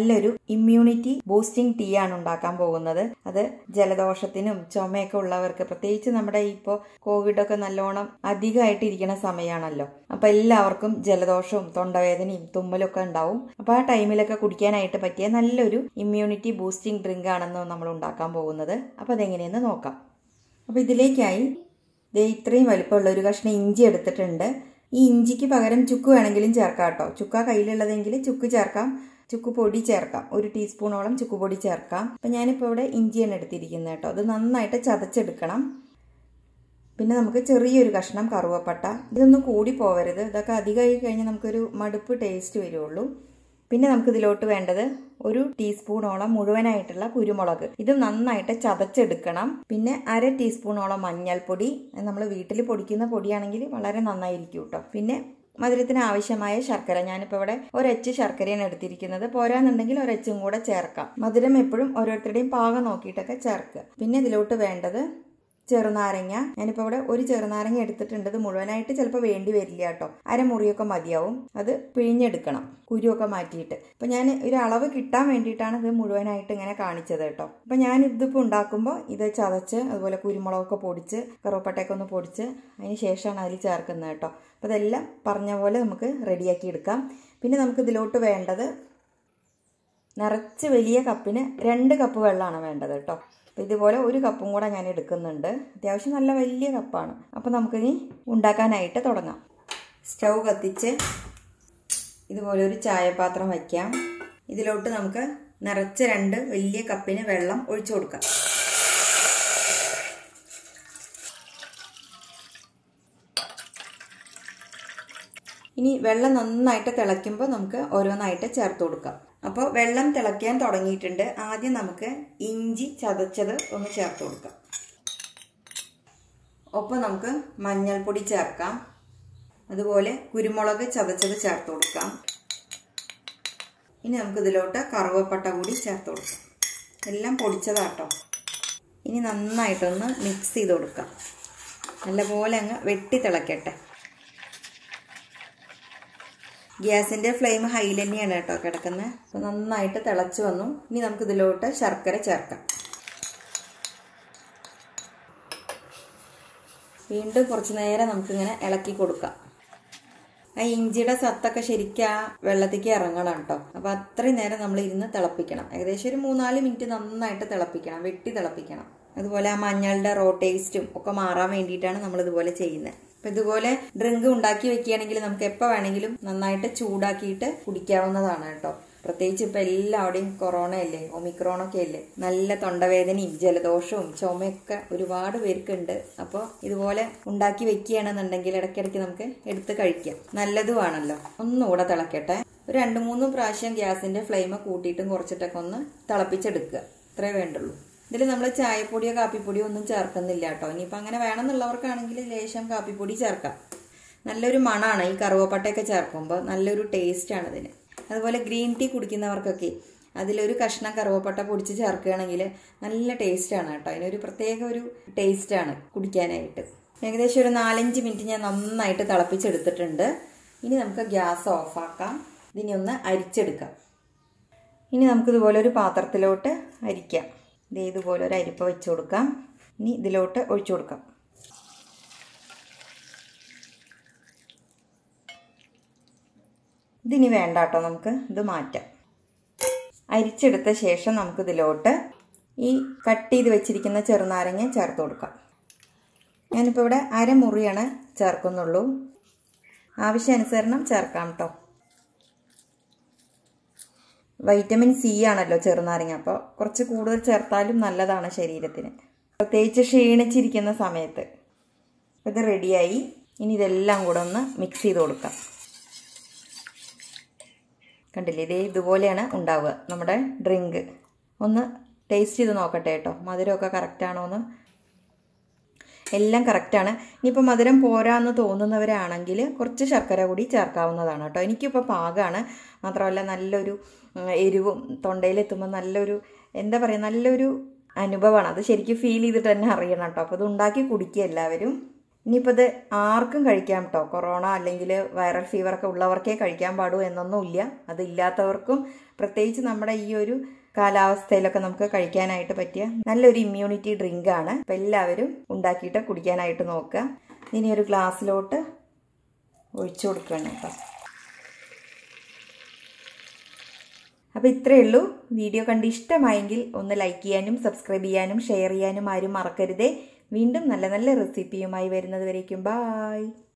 നല്ലൊരു immunity boosting tea ആണ് ഉണ്ടാക്കാൻ പോകുന്നത് അത് ജലദോഷത്തിനും ചുമയൊക്കെ ഉള്ളവർക്ക് പ്രത്യേകിച്ച് നമ്മുടെ ഇപ്പോൾ കോവിഡ് ഒക്കെ നല്ലോണം അധികമായിട്ട് ഇരിക്കുന്ന സമയമാണല്ലോ അപ്പൊ എല്ലാവർക്കും ജലദോഷവും തൊണ്ടവേദനയും തുമ്മലൊക്കെ ഉണ്ടാവും അപ്പൊ ആ ടൈമിലൊക്കെ കുടിക്കാനായിട്ട് പറ്റിയ നല്ലൊരു ഇമ്മ്യൂണിറ്റി ബൂസ്റ്റിംഗ് ഡ്രിങ്ക് ആണെന്ന് നമ്മൾ ഉണ്ടാക്കാൻ പോകുന്നത് അപ്പൊ അതെങ്ങനെയെന്ന് നോക്കാം അപ്പൊ ഇതിലേക്കായി ദേ ഇത്രയും വലിപ്പമുള്ള ഒരു കഷ്ണം ഇഞ്ചി എടുത്തിട്ടുണ്ട് ഈ ഇഞ്ചിക്ക് പകരം ചുക്ക് വേണമെങ്കിലും ചേർക്കാം കേട്ടോ ചുക്ക കയ്യിലുള്ളതെങ്കിൽ ചുക്ക് ചേർക്കാം ചുക്ക് പൊടി ചേർക്കാം ഒരു ടീസ്പൂണോളം ചുക്ക് പൊടി ചേർക്കാം അപ്പം ഞാനിപ്പോൾ ഇവിടെ ഇഞ്ചിയാണ് എടുത്തിരിക്കുന്നത് കേട്ടോ അത് നന്നായിട്ട് ചതച്ചെടുക്കണം പിന്നെ നമുക്ക് ചെറിയൊരു കഷ്ണം കറുവപ്പട്ട ഇതൊന്നും കൂടി പോവരുത് ഇതൊക്കെ അധികമായി കഴിഞ്ഞാൽ നമുക്കൊരു മടുപ്പ് ടേസ്റ്റ് വരുള്ളൂ പിന്നെ നമുക്ക് ഇതിലോട്ട് വേണ്ടത് ഒരു ടീസ്പൂണോളം മുഴുവനായിട്ടുള്ള കുരുമുളക് ഇത് നന്നായിട്ട് ചതച്ചെടുക്കണം പിന്നെ അര ടീസ്പൂണോളം മഞ്ഞൾപ്പൊടി നമ്മൾ വീട്ടിൽ പൊടിക്കുന്ന പൊടിയാണെങ്കിൽ വളരെ നന്നായിരിക്കും കേട്ടോ പിന്നെ മധുരത്തിന് ആവശ്യമായ ശർക്കര ഞാനിപ്പോൾ ഇവിടെ ഒരച്ച് ശർക്കരയാണ് എടുത്തിരിക്കുന്നത് പോരാന്നുണ്ടെങ്കിൽ ഒരച്ചും കൂടെ ചേർക്കാം മധുരം എപ്പോഴും ഓരോരുത്തരുടെയും പാകം നോക്കിയിട്ടൊക്കെ ചേർക്കുക പിന്നെ ഇതിലോട്ട് വേണ്ടത് ചെറുനാരങ്ങ ഞാനിപ്പോൾ ഇവിടെ ഒരു ചെറുനാരങ്ങ എടുത്തിട്ടുണ്ട് ഇത് മുഴുവനായിട്ട് ചിലപ്പോൾ വേണ്ടി വരില്ല കേട്ടോ അരമുറിയൊക്കെ മതിയാവും അത് പിഴിഞ്ഞെടുക്കണം കുരുവൊക്കെ മാറ്റിയിട്ട് അപ്പം ഞാൻ ഒരു അളവ് കിട്ടാൻ വേണ്ടിയിട്ടാണ് ഇത് മുഴുവനായിട്ട് ഇങ്ങനെ കാണിച്ചത് കേട്ടോ അപ്പം ഞാൻ ഇതിപ്പോൾ ഉണ്ടാക്കുമ്പോൾ ഇത് ചതച്ച് അതുപോലെ കുരുമുളകൊക്കെ പൊടിച്ച് കറുവപ്പട്ടയൊക്കെ ഒന്ന് പൊടിച്ച് അതിന് ശേഷമാണ് അതിൽ ചേർക്കുന്നത് കേട്ടോ അപ്പോൾ ഇതെല്ലാം പറഞ്ഞ പോലെ നമുക്ക് റെഡിയാക്കി എടുക്കാം പിന്നെ നമുക്ക് ഇതിലോട്ട് വേണ്ടത് നിറച്ച് വലിയ കപ്പിന് രണ്ട് കപ്പ് വെള്ളമാണ് വേണ്ടത് കേട്ടോ അപ്പോൾ ഇതുപോലെ ഒരു കപ്പും കൂടെ ഞാൻ എടുക്കുന്നുണ്ട് അത്യാവശ്യം നല്ല വലിയ കപ്പാണ് അപ്പോൾ നമുക്കിനി ഉണ്ടാക്കാനായിട്ട് തുടങ്ങാം സ്റ്റൗ കത്തിച്ച് ഇതുപോലെ ഒരു ചായപാത്രം വയ്ക്കാം ഇതിലോട്ട് നമുക്ക് നിറച്ച് രണ്ട് വലിയ കപ്പിന് വെള്ളം ഒഴിച്ചു കൊടുക്കാം ഇനി വെള്ളം നന്നായിട്ട് തിളയ്ക്കുമ്പോൾ നമുക്ക് ഓരോന്നായിട്ട് ചേർത്ത് കൊടുക്കാം അപ്പോൾ വെള്ളം തിളയ്ക്കാൻ തുടങ്ങിയിട്ടുണ്ട് ആദ്യം നമുക്ക് ഇഞ്ചി ചതച്ചത് ഒന്ന് ചേർത്ത് കൊടുക്കാം ഒപ്പം നമുക്ക് മഞ്ഞൾപ്പൊടി ചേർക്കാം അതുപോലെ കുരുമുളക് ചതച്ചത് ചേർത്ത് കൊടുക്കാം ഇനി നമുക്ക് ഇതിലോട്ട് കറുവപ്പട്ട കൂടി ചേർത്ത് കൊടുക്കാം എല്ലാം പൊടിച്ചതാട്ടോ ഇനി നന്നായിട്ടൊന്ന് മിക്സ് ചെയ്ത് കൊടുക്കാം നല്ലപോലെ അങ്ങ് വെട്ടി തിളക്കട്ടെ ഗ്യാസിൻ്റെ ഫ്ലെയിം ഹൈയിൽ തന്നെയാണ് കേട്ടോ കിടക്കുന്നത് അപ്പോൾ നന്നായിട്ട് തിളച്ച് വന്നു ഇനി നമുക്ക് ഇതിലോട്ട് ശർക്കര ചേർക്കാം വീണ്ടും കുറച്ച് നേരം നമുക്കിങ്ങനെ ഇളക്കി കൊടുക്കാം ആ ഇഞ്ചിയുടെ സത്തൊക്കെ ശരിക്കും ആ വെള്ളത്തേക്ക് ഇറങ്ങണം കേട്ടോ അപ്പോൾ അത്രയും നേരം നമ്മൾ ഇരുന്ന് തിളപ്പിക്കണം ഏകദേശം ഒരു മൂന്നാല് മിനിറ്റ് നന്നായിട്ട് തിളപ്പിക്കണം വെട്ടി തിളപ്പിക്കണം അതുപോലെ ആ മഞ്ഞളുടെ റോ ടേസ്റ്റും ഒക്കെ മാറാൻ വേണ്ടിയിട്ടാണ് നമ്മൾ ഇതുപോലെ ചെയ്യുന്നത് അപ്പം ഇതുപോലെ ഡ്രിങ്ക് ഉണ്ടാക്കി വെക്കുകയാണെങ്കിൽ നമുക്ക് എപ്പോൾ വേണമെങ്കിലും നന്നായിട്ട് ചൂടാക്കിയിട്ട് കുടിക്കാവുന്നതാണ് കേട്ടോ പ്രത്യേകിച്ച് ഇപ്പം എല്ലാവിടെയും കൊറോണ അല്ലേ ഒമിക്രോൺ ഒക്കെ അല്ലേ നല്ല തൊണ്ടവേദനയും ജലദോഷവും ചുമയൊക്കെ ഒരുപാട് പേർക്കുണ്ട് അപ്പോൾ ഇതുപോലെ ഉണ്ടാക്കി വെക്കുകയാണെന്നുണ്ടെങ്കിൽ ഇടയ്ക്കിടയ്ക്ക് നമുക്ക് എടുത്ത് കഴിക്കാം നല്ലതുമാണല്ലോ ഒന്നുകൂടെ തിളക്കട്ടെ ഒരു രണ്ട് മൂന്ന് പ്രാവശ്യം ഗ്യാസിന്റെ ഫ്ലെയിം കൂട്ടിയിട്ടും കുറച്ചിട്ടൊക്കെ ഒന്ന് തിളപ്പിച്ചെടുക്കുക ഇത്രേ വേണ്ടുള്ളൂ ഇതിൽ നമ്മൾ ചായപ്പൊടിയോ കാപ്പിപ്പൊടിയോ ഒന്നും ചേർക്കുന്നില്ല കേട്ടോ ഇനിയിപ്പോൾ അങ്ങനെ വേണമെന്നുള്ളവർക്കാണെങ്കിൽ ലേശം കാപ്പിപ്പൊടി ചേർക്കാം നല്ലൊരു മണമാണ് ഈ കറുവപ്പട്ടയൊക്കെ ചേർക്കുമ്പോൾ നല്ലൊരു ടേസ്റ്റാണ് ഇതിന് അതുപോലെ ഗ്രീൻ ടീ കുടിക്കുന്നവർക്കൊക്കെ അതിലൊരു കഷ്ണം കറുവപ്പട്ട പൊടിച്ച് ചേർക്കുകയാണെങ്കിൽ നല്ല ടേസ്റ്റാണ് കേട്ടോ അതിനൊരു പ്രത്യേക ഒരു ടേസ്റ്റാണ് കുടിക്കാനായിട്ട് ഏകദേശം ഒരു നാലഞ്ച് മിനിറ്റ് ഞാൻ നന്നായിട്ട് തിളപ്പിച്ചെടുത്തിട്ടുണ്ട് ഇനി നമുക്ക് ഗ്യാസ് ഓഫാക്കാം ഇതിനി ഒന്ന് അരിച്ചെടുക്കാം ഇനി നമുക്കിതുപോലെ ഒരു പാത്രത്തിലോട്ട് അരിക്കാം ഇത് ഇതുപോലെ ഒരു അരിപ്പ വെച്ച് കൊടുക്കാം ഇനി ഇതിലോട്ട് ഒഴിച്ചു കൊടുക്കാം ഇതിനി വേണ്ട കേട്ടോ നമുക്ക് ഇത് മാറ്റാം അരിച്ചെടുത്ത ശേഷം നമുക്കിതിലോട്ട് ഈ കട്ട് ചെയ്ത് വെച്ചിരിക്കുന്ന ചെറുനാരങ്ങ ചേർത്ത് കൊടുക്കാം ഞാനിപ്പോൾ ഇവിടെ അരമുറിയാണ് ചേർക്കുന്നുള്ളൂ ആവശ്യാനുസരണം ചേർക്കാം കേട്ടോ വൈറ്റമിൻ സി ആണല്ലോ ചെറുനാരങ്ങ അപ്പോൾ കുറച്ച് കൂടുതൽ ചേർത്താലും നല്ലതാണ് ശരീരത്തിന് പ്രത്യേകിച്ച് ക്ഷീണിച്ചിരിക്കുന്ന സമയത്ത് ഇത് റെഡിയായി ഇനി ഇതെല്ലാം കൂടെ ഒന്ന് മിക്സ് ചെയ്ത് കൊടുക്കാം കണ്ടില്ലേ ഇതേ ഇതുപോലെയാണ് ഉണ്ടാവുക നമ്മുടെ ഡ്രിങ്ക് ഒന്ന് ടേസ്റ്റ് ചെയ്ത് നോക്കട്ടെ കേട്ടോ മധുരമൊക്കെ കറക്റ്റാണോ എന്ന് എല്ലാം കറക്റ്റാണ് ഇനിയിപ്പോൾ മധുരം പോരാന്ന് തോന്നുന്നവരാണെങ്കിൽ കുറച്ച് ശർക്കര കൂടി ചേർക്കാവുന്നതാണ് കേട്ടോ എനിക്കിപ്പോൾ പാകമാണ് മാത്രമല്ല നല്ലൊരു എരിവും തൊണ്ടയിലെത്തുമ്പോൾ നല്ലൊരു എന്താ പറയുക നല്ലൊരു അനുഭവമാണ് അത് ശരിക്കും ഫീൽ ചെയ്തിട്ട് തന്നെ അറിയണം കേട്ടോ അപ്പോൾ ഇത് ഉണ്ടാക്കി കുടിക്കുക എല്ലാവരും ഇനിയിപ്പോൾ ഇത് ആർക്കും കഴിക്കാം കേട്ടോ കൊറോണ അല്ലെങ്കിൽ വൈറൽ ഫീവർ ഒക്കെ ഉള്ളവർക്കേ കഴിക്കാൻ പാടൂ എന്നൊന്നുമില്ല അതില്ലാത്തവർക്കും പ്രത്യേകിച്ച് നമ്മുടെ ഈ ഒരു കാലാവസ്ഥയിലൊക്കെ നമുക്ക് കഴിക്കാനായിട്ട് പറ്റിയ നല്ലൊരു ഇമ്മ്യൂണിറ്റി ഡ്രിങ്ക് ആണ് അപ്പം എല്ലാവരും ഉണ്ടാക്കിയിട്ട് കുടിക്കാനായിട്ട് നോക്കുക ഇനി ഒരു ഗ്ലാസ്സിലോട്ട് ഒഴിച്ചു കൊടുക്കുകയാണ് കേട്ടോ അപ്പോൾ ഇത്രയേ ഉള്ളൂ വീഡിയോ കണ്ട് ഇഷ്ടമായെങ്കിൽ ഒന്ന് ലൈക്ക് ചെയ്യാനും സബ്സ്ക്രൈബ് ചെയ്യാനും ഷെയർ ചെയ്യാനും ആരും മറക്കരുതേ വീണ്ടും നല്ല നല്ല റെസിപ്പിയുമായി വരുന്നത് വരേക്കും ബായ്